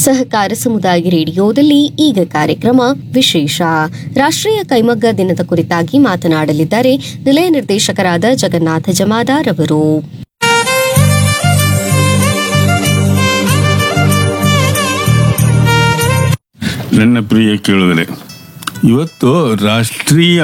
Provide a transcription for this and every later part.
ಸಹಕಾರ ಸಮುದಾಯ ರೇಡಿಯೋದಲ್ಲಿ ಈಗ ಕಾರ್ಯಕ್ರಮ ವಿಶೇಷ ರಾಷ್ಟ್ರೀಯ ಕೈಮಗ್ಗ ದಿನದ ಕುರಿತಾಗಿ ಮಾತನಾಡಲಿದ್ದಾರೆ ನಿಲಯ ನಿರ್ದೇಶಕರಾದ ಜಗನ್ನಾಥ ಜಮಾದಾರ್ ಅವರು ನನ್ನ ಪ್ರಿಯ ಕೇಳಿದರೆ ಇವತ್ತು ರಾಷ್ಟ್ರೀಯ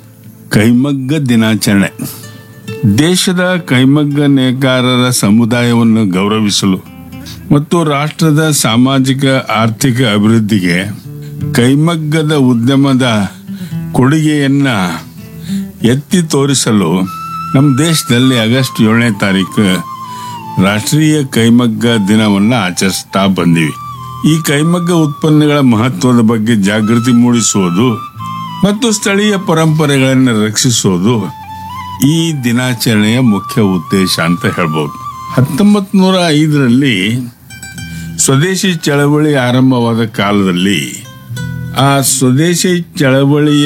ಕೈಮಗ್ಗ ದಿನಾಚರಣೆ ದೇಶದ ಕೈಮಗ್ಗ ನೇಕಾರರ ಸಮುದಾಯವನ್ನು ಗೌರವಿಸಲು ಮತ್ತು ರಾಷ್ಟ್ರದ ಸಾಮಾಜಿಕ ಆರ್ಥಿಕ ಅಭಿವೃದ್ಧಿಗೆ ಕೈಮಗ್ಗದ ಉದ್ಯಮದ ಕೊಡುಗೆಯನ್ನ ಎತ್ತಿ ತೋರಿಸಲು ನಮ್ಮ ದೇಶದಲ್ಲಿ ಆಗಸ್ಟ್ ಏಳನೇ ತಾರೀಕು ರಾಷ್ಟ್ರೀಯ ಕೈಮಗ್ಗ ದಿನವನ್ನು ಆಚರಿಸ್ತಾ ಬಂದಿವಿ ಈ ಕೈಮಗ್ಗ ಉತ್ಪನ್ನಗಳ ಮಹತ್ವದ ಬಗ್ಗೆ ಜಾಗೃತಿ ಮೂಡಿಸುವುದು ಮತ್ತು ಸ್ಥಳೀಯ ಪರಂಪರೆಗಳನ್ನು ರಕ್ಷಿಸೋದು ಈ ದಿನಾಚರಣೆಯ ಮುಖ್ಯ ಉದ್ದೇಶ ಅಂತ ಹೇಳ್ಬೋದು ಹತ್ತೊಂಬತ್ ನೂರ ಐದರಲ್ಲಿ ಸ್ವದೇಶಿ ಚಳವಳಿ ಆರಂಭವಾದ ಕಾಲದಲ್ಲಿ ಆ ಸ್ವದೇಶಿ ಚಳವಳಿಯ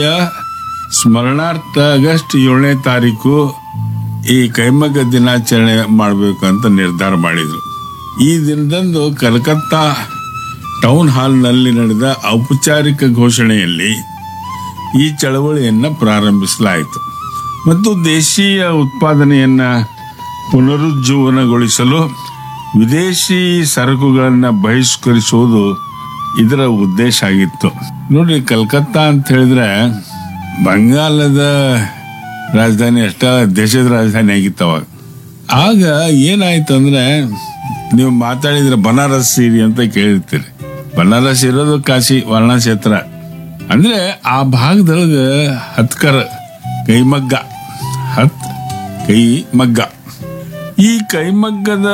ಸ್ಮರಣಾರ್ಥ ಆಗಸ್ಟ್ ಏಳನೇ ತಾರೀಕು ಈ ಕೈಮಗ್ಗ ದಿನಾಚರಣೆ ಮಾಡಬೇಕು ಅಂತ ನಿರ್ಧಾರ ಮಾಡಿದರು ಈ ದಿನದಂದು ಕಲ್ಕತ್ತಾ ಟೌನ್ ಹಾಲ್ನಲ್ಲಿ ನಡೆದ ಔಪಚಾರಿಕ ಘೋಷಣೆಯಲ್ಲಿ ಈ ಚಳವಳಿಯನ್ನು ಪ್ರಾರಂಭಿಸಲಾಯಿತು ಮತ್ತು ದೇಶೀಯ ಉತ್ಪಾದನೆಯನ್ನು ಪುನರುಜ್ಜೀವನಗೊಳಿಸಲು ವಿದೇಶಿ ಸರಕುಗಳನ್ನು ಬಹಿಷ್ಕರಿಸುವುದು ಇದರ ಉದ್ದೇಶ ಆಗಿತ್ತು ನೋಡ್ರಿ ಕಲ್ಕತ್ತಾ ಅಂತ ಹೇಳಿದ್ರೆ ಬಂಗಾಲದ ರಾಜಧಾನಿ ಅಷ್ಟ ದೇಶದ ರಾಜಧಾನಿ ಆಗಿತ್ತು ಅವಾಗ ಆಗ ಏನಾಯ್ತು ಅಂದ್ರೆ ನೀವು ಮಾತಾಡಿದ್ರೆ ಬನಾರಸ್ ಸೀರೆ ಅಂತ ಕೇಳಿರ್ತೀರಿ ಬನಾರಸ್ ಇರೋದು ಕಾಶಿ ವಾರಣಾಸಿ ಹತ್ರ ಅಂದ್ರೆ ಆ ಭಾಗದೊಳಗ ಹತ್ಕರ ಕೈಮಗ್ಗ ಹತ್ ಕೈ ಮಗ್ಗ ಈ ಕೈಮಗ್ಗದ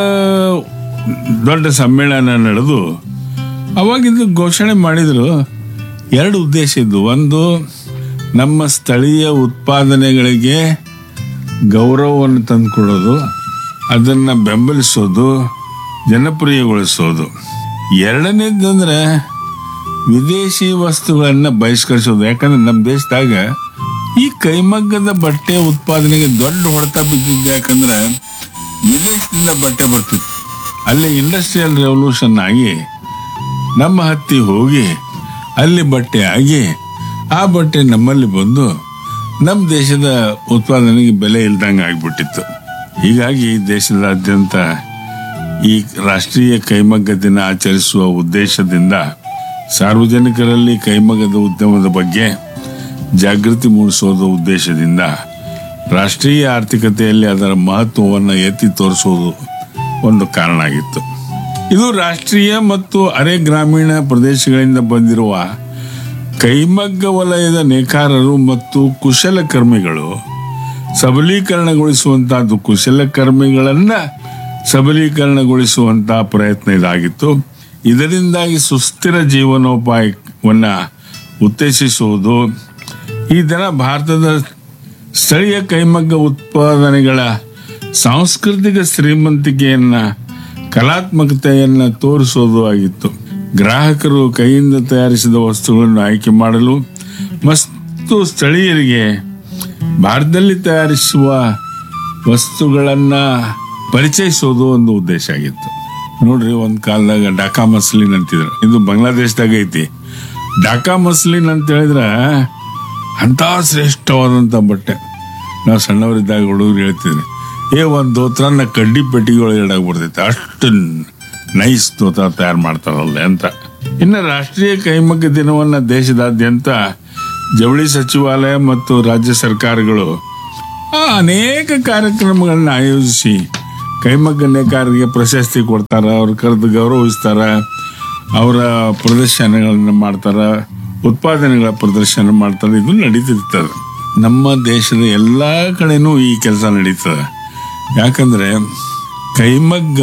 ದೊಡ್ಡ ಸಮ್ಮೇಳನ ನಡೆದು ಅವಾಗಿದ್ದು ಘೋಷಣೆ ಮಾಡಿದ್ರು ಎರಡು ಉದ್ದೇಶ ಇದ್ದು ಒಂದು ನಮ್ಮ ಸ್ಥಳೀಯ ಉತ್ಪಾದನೆಗಳಿಗೆ ಗೌರವವನ್ನು ತಂದುಕೊಡೋದು ಅದನ್ನು ಬೆಂಬಲಿಸೋದು ಜನಪ್ರಿಯಗೊಳಿಸೋದು ಎರಡನೇದಂದ್ರೆ ವಿದೇಶಿ ವಸ್ತುಗಳನ್ನು ಬಹಿಷ್ಕರಿಸೋದು ಯಾಕಂದ್ರೆ ನಮ್ಮ ದೇಶದಾಗ ಈ ಕೈಮಗ್ಗದ ಬಟ್ಟೆ ಉತ್ಪಾದನೆಗೆ ದೊಡ್ಡ ಹೊಡೆತ ಬಿದ್ದಿದ್ದು ಯಾಕಂದ್ರೆ ವಿದೇಶದಿಂದ ಬಟ್ಟೆ ಬರ್ತಿತ್ತು ಅಲ್ಲಿ ಇಂಡಸ್ಟ್ರಿಯಲ್ ರೆವಲ್ಯೂಷನ್ ಆಗಿ ನಮ್ಮ ಹತ್ತಿ ಹೋಗಿ ಅಲ್ಲಿ ಬಟ್ಟೆ ಆಗಿ ಆ ಬಟ್ಟೆ ನಮ್ಮಲ್ಲಿ ಬಂದು ನಮ್ಮ ದೇಶದ ಉತ್ಪಾದನೆಗೆ ಬೆಲೆ ಇಲ್ದಂಗೆ ಆಗಿಬಿಟ್ಟಿತ್ತು ಹೀಗಾಗಿ ದೇಶದಾದ್ಯಂತ ಈ ರಾಷ್ಟ್ರೀಯ ಕೈಮಗ್ಗ ದಿನ ಆಚರಿಸುವ ಉದ್ದೇಶದಿಂದ ಸಾರ್ವಜನಿಕರಲ್ಲಿ ಕೈಮಗ್ಗದ ಉದ್ಯಮದ ಬಗ್ಗೆ ಜಾಗೃತಿ ಮೂಡಿಸುವುದ ಉದ್ದೇಶದಿಂದ ರಾಷ್ಟ್ರೀಯ ಆರ್ಥಿಕತೆಯಲ್ಲಿ ಅದರ ಮಹತ್ವವನ್ನು ಎತ್ತಿ ತೋರಿಸುವುದು ಒಂದು ಕಾರಣ ಆಗಿತ್ತು ಇದು ರಾಷ್ಟ್ರೀಯ ಮತ್ತು ಅರೆ ಗ್ರಾಮೀಣ ಪ್ರದೇಶಗಳಿಂದ ಬಂದಿರುವ ಕೈಮಗ್ಗ ವಲಯದ ನೇಕಾರರು ಮತ್ತು ಕುಶಲಕರ್ಮಿಗಳು ಸಬಲೀಕರಣಗೊಳಿಸುವಂತಹದ್ದು ಕುಶಲಕರ್ಮಿಗಳನ್ನ ಸಬಲೀಕರಣಗೊಳಿಸುವಂತಹ ಪ್ರಯತ್ನ ಇದಾಗಿತ್ತು ಇದರಿಂದಾಗಿ ಸುಸ್ಥಿರ ಜೀವನೋಪಾಯವನ್ನ ಉತ್ತೇಜಿಸುವುದು ಈ ದಿನ ಭಾರತದ ಸ್ಥಳೀಯ ಕೈಮಗ್ಗ ಉತ್ಪಾದನೆಗಳ ಸಾಂಸ್ಕೃತಿಕ ಶ್ರೀಮಂತಿಕೆಯನ್ನ ಕಲಾತ್ಮಕತೆಯನ್ನ ತೋರಿಸೋದು ಆಗಿತ್ತು ಗ್ರಾಹಕರು ಕೈಯಿಂದ ತಯಾರಿಸಿದ ವಸ್ತುಗಳನ್ನು ಆಯ್ಕೆ ಮಾಡಲು ಮತ್ತು ಸ್ಥಳೀಯರಿಗೆ ಭಾರತದಲ್ಲಿ ತಯಾರಿಸುವ ವಸ್ತುಗಳನ್ನ ಪರಿಚಯಿಸೋದು ಒಂದು ಉದ್ದೇಶ ಆಗಿತ್ತು ನೋಡ್ರಿ ಒಂದ್ ಕಾಲದಾಗ ಡಾಕಾ ಮಸ್ಲಿನ್ ಅಂತಿದ್ರು ಇದು ಬಾಂಗ್ಲಾದೇಶದಾಗ ಐತಿ ಡಾಕಾ ಮಸ್ಲಿನ್ ಅಂತ ಹೇಳಿದ್ರ ಅಂತ ಶ್ರೇಷ್ಠವಾದಂತ ಬಟ್ಟೆ ನಾವು ಸಣ್ಣವರಿದ್ದಾಗ ಹುಡುಗರು ಹೇಳ್ತಿದ್ವಿ ಏ ಒಂದ್ ದೋತ್ರನ ಕಡ್ಡಿ ಪೆಟ್ಟಿಗೆ ಇಡಕ್ ಬರ್ತೈತೆ ಅಷ್ಟು ನೈಸ್ ದೋತ್ರ ತಯಾರು ಮಾಡ್ತಾರಲ್ಲ ಅಂತ ಇನ್ನು ರಾಷ್ಟ್ರೀಯ ಕೈಮಗ್ಗ ದಿನವನ್ನ ದೇಶದಾದ್ಯಂತ ಜವಳಿ ಸಚಿವಾಲಯ ಮತ್ತು ರಾಜ್ಯ ಸರ್ಕಾರಗಳು ಆ ಅನೇಕ ಕಾರ್ಯಕ್ರಮಗಳನ್ನ ಆಯೋಜಿಸಿ ಕೈಮಗ್ಗ ನೇಕಾರರಿಗೆ ಪ್ರಶಸ್ತಿ ಕೊಡ್ತಾರ ಅವ್ರ ಕರೆದು ಗೌರವಿಸ್ತಾರ ಅವರ ಪ್ರದರ್ಶನಗಳನ್ನ ಮಾಡ್ತಾರ ಉತ್ಪಾದನೆಗಳ ಪ್ರದರ್ಶನ ಮಾಡ್ತಾರೆ ಇದು ನಡೀತಿರ್ತದೆ ನಮ್ಮ ದೇಶದ ಎಲ್ಲ ಕಡೆನೂ ಈ ಕೆಲಸ ನಡೀತದೆ ಯಾಕಂದ್ರೆ ಕೈಮಗ್ಗ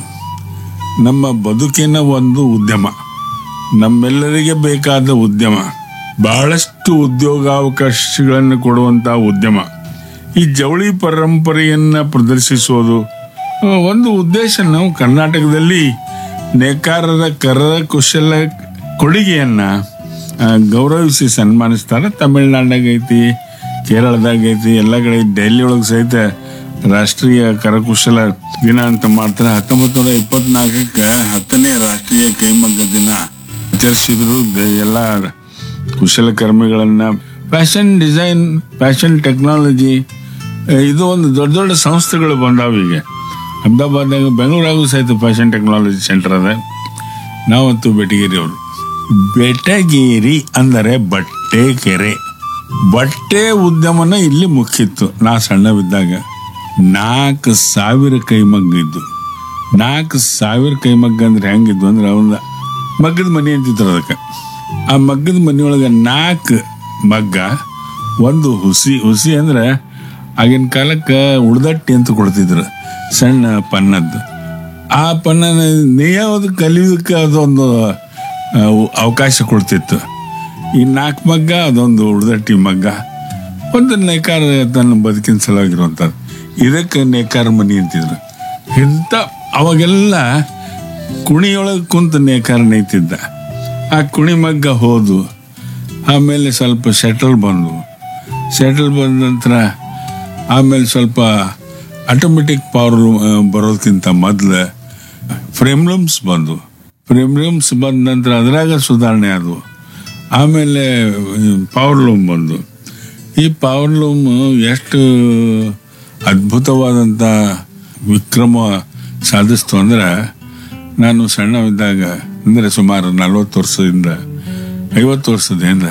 ನಮ್ಮ ಬದುಕಿನ ಒಂದು ಉದ್ಯಮ ನಮ್ಮೆಲ್ಲರಿಗೆ ಬೇಕಾದ ಉದ್ಯಮ ಬಹಳಷ್ಟು ಉದ್ಯೋಗಾವಕಾಶಗಳನ್ನು ಕೊಡುವಂತಹ ಉದ್ಯಮ ಈ ಜವಳಿ ಪರಂಪರೆಯನ್ನ ಪ್ರದರ್ಶಿಸೋದು ಆ, ಒಂದು ಉದ್ದೇಶ ನಾವು ಕರ್ನಾಟಕದಲ್ಲಿ ನೇಕಾರರ ಕರಕುಶಲ ಕೊಡುಗೆಯನ್ನ ಆ, ಗೌರವಿಸಿ ಸನ್ಮಾನಿಸ್ತಾರೆ ತಮಿಳ್ನಾಡಾಗ ಐತಿ ಕೇರಳದಾಗ ಐತಿ ಎಲ್ಲ ಕಡೆ ಡೆಲ್ಲಿ ಒಳಗೆ ಸಹಿತ ರಾಷ್ಟ್ರೀಯ ಕರಕುಶಲ ದಿನ ಅಂತ ಮಾಡ್ತಾರೆ ಹತ್ತೊಂಬತ್ತು ನೂರ ಇಪ್ಪತ್ನಾಲ್ಕಕ್ಕೆ ಹತ್ತನೇ ರಾಷ್ಟ್ರೀಯ ಕೈಮಗ್ಗ ದಿನ ಆಚರಿಸಿದ್ರು ದ- ಎಲ್ಲ ಕುಶಲಕರ್ಮಿಗಳನ್ನ ಫ್ಯಾಷನ್ ಡಿಸೈನ್ ಫ್ಯಾಷನ್ ಟೆಕ್ನಾಲಜಿ ಇದು ಒಂದು ದೊಡ್ಡ ದೊಡ್ಡ ಸಂಸ್ಥೆಗಳು ಬಂದಾವ ಈಗ ಅಹಮದಾಬಾದ್ನಾಗ ಬೆಂಗಳೂರಾಗೂ ಸಹಿತ ಫ್ಯಾಷನ್ ಟೆಕ್ನಾಲಜಿ ಸೆಂಟರ್ ಅದ ನಾವಂತೂ ಬೆಟಗೇರಿ ಅವರು ಬೆಟಗೇರಿ ಅಂದರೆ ಬಟ್ಟೆ ಕೆರೆ ಬಟ್ಟೆ ಉದ್ಯಮನ ಇಲ್ಲಿ ಮುಖ್ಯಿತ್ತು ನಾ ಸಣ್ಣವಿದ್ದಾಗ ನಾಲ್ಕು ಸಾವಿರ ಕೈಮಗ್ಗ ಇದ್ದು ನಾಲ್ಕು ಸಾವಿರ ಕೈಮಗ್ಗ ಅಂದ್ರೆ ಹೆಂಗಿದ್ವು ಅಂದ್ರೆ ಅವನ ಮಗ್ಗದ ಮನೆ ಅಂತಿದ್ರು ಅದಕ್ಕೆ ಆ ಮಗ್ಗದ ಮನೆಯೊಳಗೆ ನಾಲ್ಕು ಮಗ್ಗ ಒಂದು ಹುಸಿ ಹುಸಿ ಅಂದ್ರೆ ಆಗಿನ ಕಾಲಕ್ಕೆ ಉಳ್ದಟ್ಟಿ ಅಂತ ಕೊಡ್ತಿದ್ರು ಸಣ್ಣ ಪನ್ನದ್ದು ಆ ಪನ್ನನ ನೇಯೋದು ಕಲಿಯೋದಕ್ಕೆ ಅದೊಂದು ಆ, ಅವಕಾಶ ಕೊಡ್ತಿತ್ತು ಈ ನಾಲ್ಕು ಮಗ್ಗ ಅದೊಂದು ಉಳ್ದಟ್ಟಿ ಮಗ್ಗ ಒಂದು ನೇಕಾರ ತನ್ನ ಬದುಕಿನ ಸಲುವಾಗಿರುವಂಥದ್ದು ಇದಕ್ಕೆ ನೇಕಾರ ಮನಿ ಅಂತಿದ್ರು ಇಂಥ ಅವಾಗೆಲ್ಲ ಕುಣಿಯೊಳಗೆ ಕುಂತ ನೇಕಾರ ನೇಯ್ತಿದ್ದ ಆ ಕುಣಿ ಮಗ್ಗ ಹೋದು ಆಮೇಲೆ ಸ್ವಲ್ಪ ಶಟಲ್ ಬಂದು ಶಟಲ್ ಬಂದ ನಂತರ ಆಮೇಲೆ ಸ್ವಲ್ಪ ಆಟೋಮೆಟಿಕ್ ಪವರ್ ಬರೋದಕ್ಕಿಂತ ಮೊದಲು ಫ್ರೇಮ್ ಲೂಮ್ಸ್ ಬಂದು ಫ್ರೇಮ್ ಲೂಮ್ಸ್ ಬಂದ ನಂತರ ಅದ್ರಾಗ ಸುಧಾರಣೆ ಆದವು ಆಮೇಲೆ ಪವರ್ ಲೂಮ್ ಬಂದು ಈ ಪವರ್ ಲೂಮ್ ಎಷ್ಟು ಅದ್ಭುತವಾದಂಥ ವಿಕ್ರಮ ಸಾಧಿಸ್ತು ಅಂದ್ರೆ ನಾನು ಸಣ್ಣವಿದ್ದಾಗ ಅಂದರೆ ಸುಮಾರು ನಲ್ವತ್ತು ವರ್ಷದಿಂದ ಐವತ್ತು ವರ್ಷದಿಂದ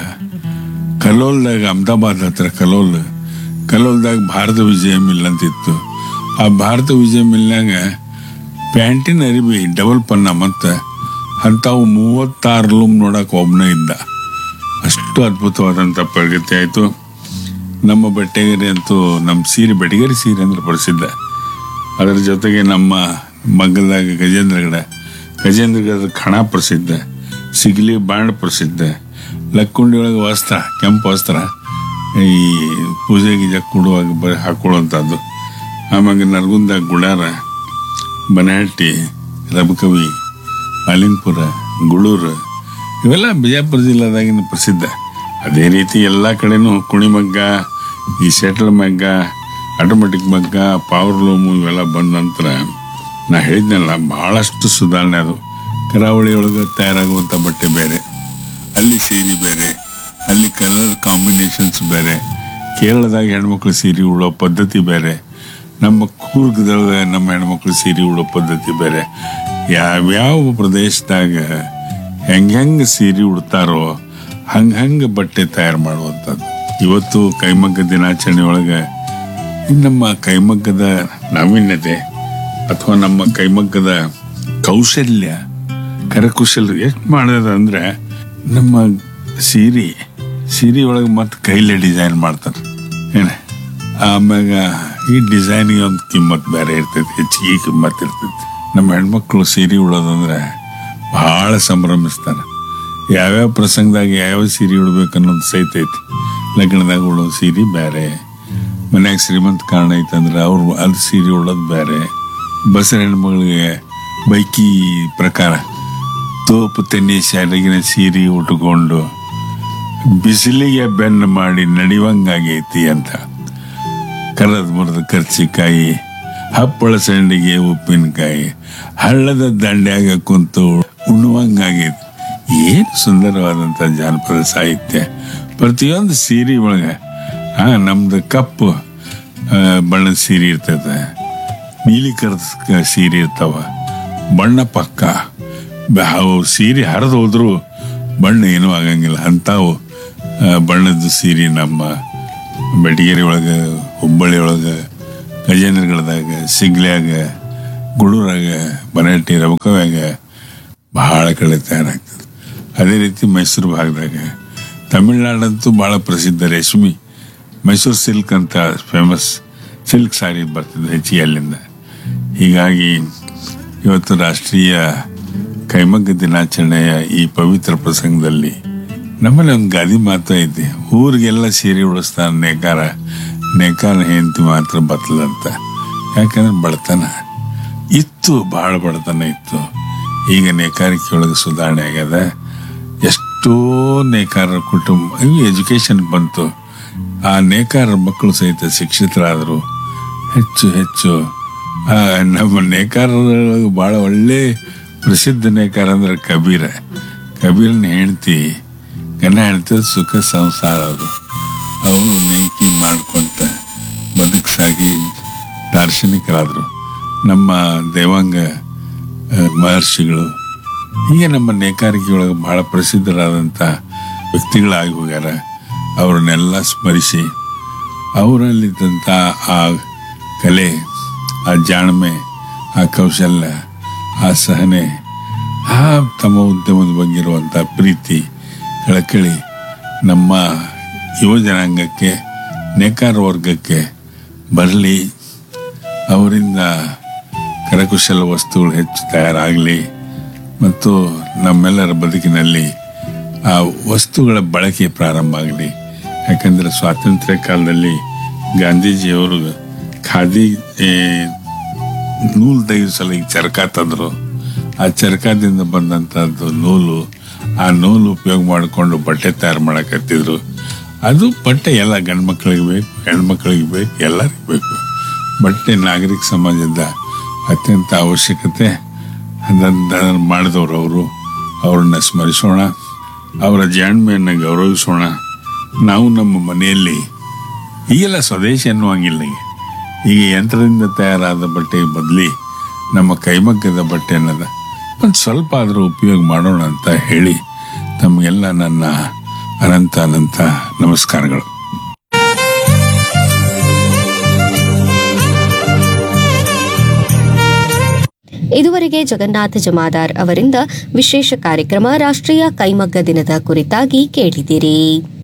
ಕಲೋಲ್ದಾಗ ಅಹಮದಾಬಾದ್ ಹತ್ರ ಕಲೋಲ್ ಕಲೋಲ್ದಾಗ ಭಾರತ ವಿಜಯ ಮಿಲ್ ಅಂತಿತ್ತು ಆ ಭಾರತ ವಿಜಯ ಮಿಲ್ನಾಗ ಪ್ಯಾಂಟಿನ ಅರಿವಿ ಡಬಲ್ ಪನ್ನ ಮತ್ತು ಅಂಥವು ಮೂವತ್ತಾರು ಲೂಮ್ ನೋಡಕ್ಕೆ ಒಬ್ಬನೇ ಇದ್ದ ಅಷ್ಟು ಅದ್ಭುತವಾದಂಥ ಪ್ರಗತಿ ಆಯಿತು ನಮ್ಮ ಬೆಟ್ಟಗೆರೆ ಅಂತೂ ನಮ್ಮ ಸೀರೆ ಬೆಟಗೇರಿ ಸೀರೆ ಅಂದ್ರೆ ಪ್ರಸಿದ್ಧ ಅದರ ಜೊತೆಗೆ ನಮ್ಮ ಮಗ್ಗದಾಗ ಗಜೇಂದ್ರಗಡ ಗಜೇಂದ್ರಗಡದ ಖಣ ಪ್ರಸಿದ್ಧ ಸಿಗಲಿ ಬಾಂಡ್ ಪ್ರಸಿದ್ಧ ಲಕ್ಕುಂಡಿ ಒಳಗೆ ವಸ್ತ್ರ ಕೆಂಪು ವಸ್ತ್ರ ಈ ಪೂಜೆ ಗೀಜೆ ಕೊಡುವಾಗ ಬ ಹಾಕೊಳ್ಳುವಂಥದ್ದು ಆಮ್ಯಾಗ ನರಗುಂದ ಗುಡಾರ ಬನಹಟ್ಟಿ ರಬಕವಿ ಮಾಲಿಂಗ್ಪುರ ಗುಳೂರು ಇವೆಲ್ಲ ಬಿಜಾಪುರ ಜಿಲ್ಲಾದಾಗಿನ ಪ್ರಸಿದ್ಧ ಅದೇ ರೀತಿ ಎಲ್ಲ ಕಡೆನೂ ಕುಣಿಮಗ್ಗ ಈ ಸೆಟಲ್ ಮಗ್ಗ ಆಟೋಮೆಟಿಕ್ ಮಗ್ಗ ಪವರ್ ಲೂಮು ಇವೆಲ್ಲ ಬಂದ ನಂತರ ನಾ ಹೇಳಿದ್ನಲ್ಲ ಭಾಳಷ್ಟು ಸುಧಾರಣೆ ಅದು ಕರಾವಳಿಯೊಳಗೆ ತಯಾರಾಗುವಂಥ ಬಟ್ಟೆ ಬೇರೆ ಅಲ್ಲಿ ಸೀರೆ ಬೇರೆ ಅಲ್ಲಿ ಕಲರ್ ಕಾಂಬಿನೇಷನ್ಸ್ ಬೇರೆ ಕೇರಳದಾಗ ಹೆಣ್ಮಕ್ಳು ಸೀರೆ ಉಡೋ ಪದ್ಧತಿ ಬೇರೆ ನಮ್ಮ ಕೂರ್ಗದಾಗ ನಮ್ಮ ಹೆಣ್ಮಕ್ಳು ಸೀರೆ ಉಡೋ ಪದ್ಧತಿ ಬೇರೆ ಯಾವ್ಯಾವ ಪ್ರದೇಶದಾಗ ಹೆಂಗ್ ಹೆಂಗ್ ಸೀರೆ ಉಡ್ತಾರೋ ಹಂಗ ಹಂಗ ಬಟ್ಟೆ ತಯಾರು ಮಾಡುವಂಥದ್ದು ಇವತ್ತು ಕೈಮಗ್ಗ ದಿನಾಚರಣೆ ಒಳಗೆ ಈ ನಮ್ಮ ಕೈಮಗ್ಗದ ನಾವೀನ್ಯತೆ ಅಥವಾ ನಮ್ಮ ಕೈಮಗ್ಗದ ಕೌಶಲ್ಯ ಕರಕುಶಲ ಎಷ್ಟು ಮಾಡೋದು ಅಂದ್ರೆ ನಮ್ಮ ಸೀರೆ ಸೀರೆ ಒಳಗೆ ಮತ್ತೆ ಕೈಲೇ ಡಿಸೈನ್ ಮಾಡ್ತಾರೆ ಏನ ಆಮ್ಯಾಗ ಈ ಡಿಸೈನ್ಗೆ ಒಂದು ಕಿಮ್ಮತ್ ಬೇರೆ ಇರ್ತೈತಿ ಹೆಚ್ಚಿಗೆ ಕಿಮ್ಮತ್ ಇರ್ತೈತಿ ನಮ್ಮ ಹೆಣ್ಮಕ್ಳು ಸೀರೆ ಉಡೋದಂದ್ರೆ ಬಹಳ ಸಂಭ್ರಮಿಸ್ತಾರೆ ಯಾವ್ಯಾವ ಪ್ರಸಂಗದಾಗ ಯಾವ್ಯಾವ ಸೀರೆ ಉಡ್ಬೇಕು ಅನ್ನೋದು ಸಹಿತ ಐತಿ ಲಗ್ನದಾಗ ಉಡೋ ಸೀರೆ ಬೇರೆ ಮನ್ಯಾಗ ಶ್ರೀಮಂತ ಕಾರಣ ಐತಂದ್ರೆ ಅವ್ರು ಅಲ್ಲಿ ಸೀರೆ ಉಡೋದು ಬೇರೆ ಬಸರ ಹೆಣ್ಮಗಳಿಗೆ ಬೈಕಿ ಪ್ರಕಾರ ತೋಪು ತೆನ್ನಿ ಶಾಲೆಗಿನ ಸೀರೆ ಉಟ್ಕೊಂಡು ಬಿಸಿಲಿಗೆ ಬೆನ್ನು ಮಾಡಿ ನಡೆಯುವಂಗಾಗೈತಿ ಅಂತ ಕರದ ಮುರಿದ ಕರ್ಚಿಕಾಯಿ ಹಪ್ಪಳ ಸಂಡಿಗೆ ಉಪ್ಪಿನಕಾಯಿ ಹಳ್ಳದ ದಂಡ್ಯಾಗ ಕುಂತು ಉಣ್ಣುವಂಗಾಗೈತಿ ಏನು ಸುಂದರವಾದಂಥ ಜಾನಪದ ಸಾಹಿತ್ಯ ಪ್ರತಿಯೊಂದು ಸೀರೆ ಒಳಗೆ ಆ ನಮ್ದು ಕಪ್ಪು ಆ, ಬಣ್ಣದ ಸೀರೆ ಇರ್ತದೆ ನೀಲಿ ಕರದ ಸೀರೆ ಇರ್ತಾವ ಬಣ್ಣ ಪಕ್ಕ ಬ- ಅವು ಸೀರೆ ಹರಿದು ಹೋದ್ರು ಬಣ್ಣ ಏನೂ ಆಗಂಗಿಲ್ಲ ಅಂಥವು ಆ, ಬಣ್ಣದ ಸೀರೆ ನಮ್ಮ ಬೆಟಗೇರಿ ಒಳಗೆ ಹುಬ್ಬಳ್ಳಿ ಒಳಗೆ ಗಜೇಂದ್ರಗಡದಾಗ ಸಿಗ್ಲ್ಯಾಗ ಗುಳೂರಾಗ ಬನಹಟ್ಟಿ ರಬಕವ್ಯಾಗ ಬಹಳ ಕಡೆ ತಯಾರಾಗ್ತದೆ ಅದೇ ರೀತಿ ಮೈಸೂರು ಭಾಗದಾಗ ತಮಿಳ್ನಾಡಂತೂ ಭಾಳ ಪ್ರಸಿದ್ಧ ರೇಷ್ಮಿ ಮೈಸೂರು ಸಿಲ್ಕ್ ಅಂತ ಫೇಮಸ್ ಸಿಲ್ಕ್ ಸಾರಿ ಬರ್ತದೆ ಹೆಚ್ಚಿಗೆ ಅಲ್ಲಿಂದ ಹೀಗಾಗಿ ಇವತ್ತು ರಾಷ್ಟ್ರೀಯ ಕೈಮಗ್ಗ ದಿನಾಚರಣೆಯ ಈ ಪವಿತ್ರ ಪ್ರಸಂಗದಲ್ಲಿ ನಮ್ಮಲ್ಲಿ ಒಂದು ಗಾದಿ ಮಾತು ಐತಿ ಊರಿಗೆಲ್ಲ ಸೀರೆ ಉಡಿಸ್ತಾನೆ ನೇಕಾರ ನೇಕಾರ ಹೆಂಡತಿ ಮಾತ್ರ ಬತ್ತಲಂತ ಯಾಕಂದ್ರೆ ಬಡತನ ಇತ್ತು ಭಾಳ ಬಡತನ ಇತ್ತು ಈಗ ನೇಕಾರಿಕೆ ಒಳಗೆ ಸುಧಾರಣೆ ಆಗ್ಯದ ಎಷ್ಟೋ ನೇಕಾರರ ಕುಟುಂಬ ಎಜುಕೇಶನ್ ಬಂತು ಆ ನೇಕಾರರ ಮಕ್ಕಳು ಸಹಿತ ಶಿಕ್ಷಿತರಾದರು ಹೆಚ್ಚು ಹೆಚ್ಚು ಆ, ನಮ್ಮ ನೇಕಾರರೊಳಗೆ ಭಾಳ ಒಳ್ಳೆ ಪ್ರಸಿದ್ಧ ನೇಕಾರ ಅಂದ್ರೆ ಕಬೀರ ಕಬೀರನ ಹೆಂಡತಿ ಗಂಡ ಹೆಂಡತಿ ಸುಖ ಸಂಸಾರ ಅದು ಅವರು ನೇಕಿ ಮಾಡ್ಕೊಂತ ಬದುಕ್ಸಾಗಿ ದಾರ್ಶನಿಕರಾದರು ನಮ್ಮ ದೇವಾಂಗ ಆ, ಮಹರ್ಷಿಗಳು ಹೀಗೆ ನಮ್ಮ ನೇಕಾರಿಕೆ ಒಳಗೆ ಬಹಳ ಪ್ರಸಿದ್ಧರಾದಂಥ ವ್ಯಕ್ತಿಗಳಾಗಿ ಹೋಗ್ಯಾರ ಅವ್ರನ್ನೆಲ್ಲ ಸ್ಮರಿಸಿ ಅವರಲ್ಲಿದ್ದಂಥ ಆ ಕಲೆ ಆ ಜಾಣ್ಮೆ ಆ ಕೌಶಲ್ಯ ಆ ಸಹನೆ ಆ ತಮ್ಮ ಉದ್ಯಮದ ಬಗ್ಗೆ ಇರುವಂಥ ಪ್ರೀತಿ ಕಳಕಳಿ ನಮ್ಮ ಯುವ ಜನಾಂಗಕ್ಕೆ ನೇಕಾರ ವರ್ಗಕ್ಕೆ ಬರಲಿ ಅವರಿಂದ ಕರಕುಶಲ ವಸ್ತುಗಳು ಹೆಚ್ಚು ತಯಾರಾಗಲಿ ಮತ್ತು ನಮ್ಮೆಲ್ಲರ ಬದುಕಿನಲ್ಲಿ ಆ ವಸ್ತುಗಳ ಬಳಕೆ ಪ್ರಾರಂಭ ಆಗಲಿ ಯಾಕಂದರೆ ಸ್ವಾತಂತ್ರ್ಯ ಕಾಲದಲ್ಲಿ ಗಾಂಧೀಜಿಯವರು ಖಾದಿ ಏ, ನೂಲು ತೆಗೆಸಲು ಈಗ ಚರಕ ತಂದರು ಆ ಚರಕದಿಂದ ಬಂದಂಥದ್ದು ನೂಲು ಆ ನೂಲು ಉಪಯೋಗ ಮಾಡಿಕೊಂಡು ಬಟ್ಟೆ ತಯಾರು ಮಾಡಕತ್ತಿದ್ರು ಅದು ಬಟ್ಟೆ ಎಲ್ಲ ಗಂಡು ಮಕ್ಕಳಿಗೆ ಬೇಕು ಹೆಣ್ಮಕ್ಳಿಗೆ ಬೇಕು ಎಲ್ಲರಿಗೂ ಬೇಕು ಬಟ್ಟೆ ನಾಗರಿಕ ಸಮಾಜದ ಅತ್ಯಂತ ಅವಶ್ಯಕತೆ ಅದನ್ನ ಮಾಡಿದವರು ಅವರು ಅವ್ರನ್ನ ಸ್ಮರಿಸೋಣ ಅವರ ಜಾಣ್ಮೆಯನ್ನು ಗೌರವಿಸೋಣ ನಾವು ನಮ್ಮ ಮನೆಯಲ್ಲಿ ಈಗೆಲ್ಲ ಸ್ವದೇಶಿ ಅನ್ನುವಂಗಿಲ್ಲ ಈಗ ಈಗ ಯಂತ್ರದಿಂದ ತಯಾರಾದ ಬಟ್ಟೆ ಬದಲಿ ನಮ್ಮ ಕೈಮಗ್ಗದ ಬಟ್ಟೆ ಅನ್ನೋದ ಒಂದು ಸ್ವಲ್ಪ ಆದರೂ ಉಪಯೋಗ ಮಾಡೋಣ ಅಂತ ಹೇಳಿ ತಮಗೆಲ್ಲ ನನ್ನ ಅನಂತ ಅನಂತ ನಮಸ್ಕಾರಗಳು ಇದುವರೆಗೆ ಜಗನ್ನಾಥ ಜಮಾದಾರ್ ಅವರಿಂದ ವಿಶೇಷ ಕಾರ್ಯಕ್ರಮ ರಾಷ್ಟ್ರೀಯ ಕೈಮಗ್ಗ ದಿನದ ಕುರಿತಾಗಿ ಕೇಳಿದಿರಿ